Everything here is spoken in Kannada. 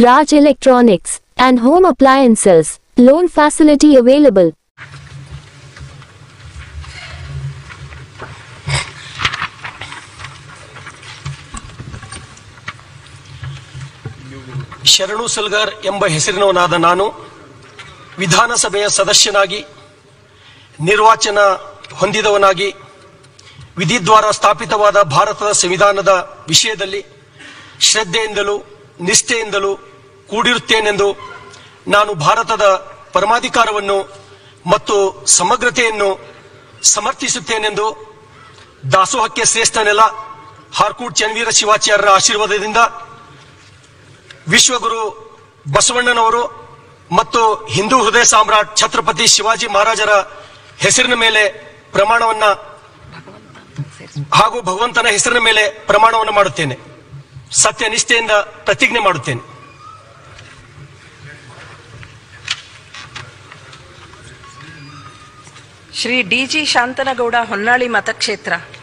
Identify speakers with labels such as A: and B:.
A: Raj Electronics and Home Appliances. Loan facility available.
B: ಶರಣು ಸಲ್ಗರ್ ಎಂಬ ಹೆಸರಿನವನಾದ ನಾನು ವಿಧಾನಸಭೆಯ ಸದಸ್ಯನಾಗಿ ನಿರ್ವಾಚನ ಹೊಂದಿದವನಾಗಿ ವಿಧಿದ್ವಾರ ಸ್ಥಾಪಿತವಾದ ಭಾರತದ ಸಂವಿಧಾನದ ವಿಷಯದಲ್ಲಿ ಶ್ರದ್ಧೆಯಿಂದಲೂ ನಿಷ್ಠೆಯಿಂದಲೂ ಕೂಡಿರುತ್ತೇನೆಂದು ನಾನು ಭಾರತದ ಪರಮಾಧಿಕಾರವನ್ನು ಮತ್ತು ಸಮಗ್ರತೆಯನ್ನು ಸಮರ್ಥಿಸುತ್ತೇನೆಂದು ದಾಸೋಹಕ್ಕೆ ಶ್ರೇಷ್ಠ ನೆಲ ಹಾರ್ಕೂಟ್ ಚನ್ವೀರ ಶಿವಾಚಾರ್ಯರ ಆಶೀರ್ವಾದದಿಂದ ವಿಶ್ವಗುರು ಬಸವಣ್ಣನವರು ಮತ್ತು ಹಿಂದೂ ಹೃದಯ ಸಾಮ್ರಾಟ್ ಛತ್ರಪತಿ ಶಿವಾಜಿ ಮಹಾರಾಜರ ಹೆಸರಿನ ಮೇಲೆ ಪ್ರಮಾಣವನ್ನ ಹಾಗೂ ಭಗವಂತನ ಹೆಸರಿನ ಮೇಲೆ ಪ್ರಮಾಣವನ್ನು ಮಾಡುತ್ತೇನೆ ಸತ್ಯ ನಿಷ್ಠೆಯಿಂದ ಪ್ರತಿಜ್ಞೆ ಮಾಡುತ್ತೇನೆ
C: ಶ್ರೀ ಡಿ ಜಿ ಶಾಂತನಗೌಡ ಹೊನ್ನಾಳಿ ಮತಕ್ಷೇತ್ರ